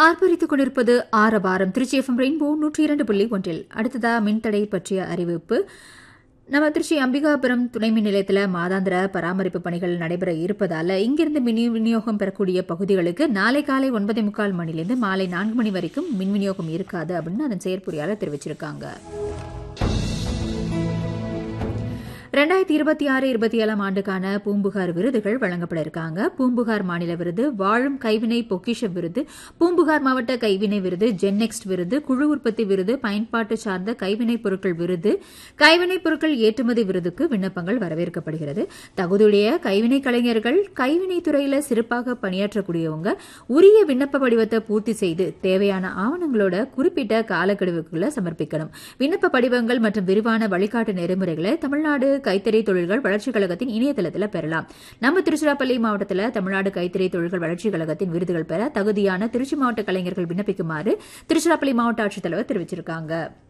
ஆர்ப்பரித்துக் கொண்டிருப்பது ஆரவாரம் Trichy FM rainbow நூற்றி இரண்டு புள்ளி ஒன்றில் அடுத்ததா மின்தடை பற்றிய அறிவிப்பு நம்ம திருச்சி அம்பிகாபுரம் துணை மின் நிலையத்தில் மாதாந்திர பராமரிப்பு பணிகள் நடைபெற இருப்பதால இங்கிருந்து மின் விநியோகம் பெறக்கூடிய பகுதிகளுக்கு நாளை காலை ஒன்பதே முக்கால் மணிலிருந்து மாலை நான்கு மணி வரைக்கும் மின் விநியோகம் இருக்காது அப்படின்னு அதன் செயற்பொறியாளர் தெரிவிச்சிருக்காங்க ரெண்டாயிரத்தி இருபத்தி ஆறு இருபத்தி ஏழாம் ஆண்டுக்கான பூம்புகார் விருதுகள் வழங்கப்பட இருக்காங்க பூம்புகார் மாநில விருது வாழும் கைவினை பொக்கிஷ விருது பூம்புகார் மாவட்ட கைவினை விருது ஜென்னெக்ஸ்ட் விருது குழு உற்பத்தி விருது பயன்பாட்டு சார்ந்த கைவினைப் பொருட்கள் விருது கைவினைப் பொருட்கள் ஏற்றுமதி விருதுக்கு விண்ணப்பங்கள் வரவேற்கப்படுகிறது தகுதியுடைய கைவினை கலைஞர்கள் கைவினைத் துறையில சிறப்பாக பணியாற்றக்கூடியவங்க உரிய விண்ணப்ப படிவத்தை பூர்த்தி செய்து தேவையான ஆவணங்களோட குறிப்பிட்ட காலக்கெடுவுக்குள்ள சமர்ப்பிக்கணும் விண்ணப்ப படிவங்கள் மற்றும் விரிவான வழிகாட்டு நெறிமுறைகளை தமிழ்நாடு கைத்தறி தொழில்கள் வளர்ச்சிக் கழகத்தின் இணையதளத்தில் பெறலாம் நம்ம திருச்சிராப்பள்ளி மாவட்டத்தில் தமிழ்நாடு கைத்தறி தொழில்கள் வளர்ச்சிக் கழகத்தின் விருதுகள் பெற தகுதியான திருச்சி மாவட்ட கலைஞர்கள் விண்ணப்பிக்குமாறு திருச்சிராப்பள்ளி மாவட்ட ஆட்சித்தலைவர் தெரிவிச்சிருக்காங்க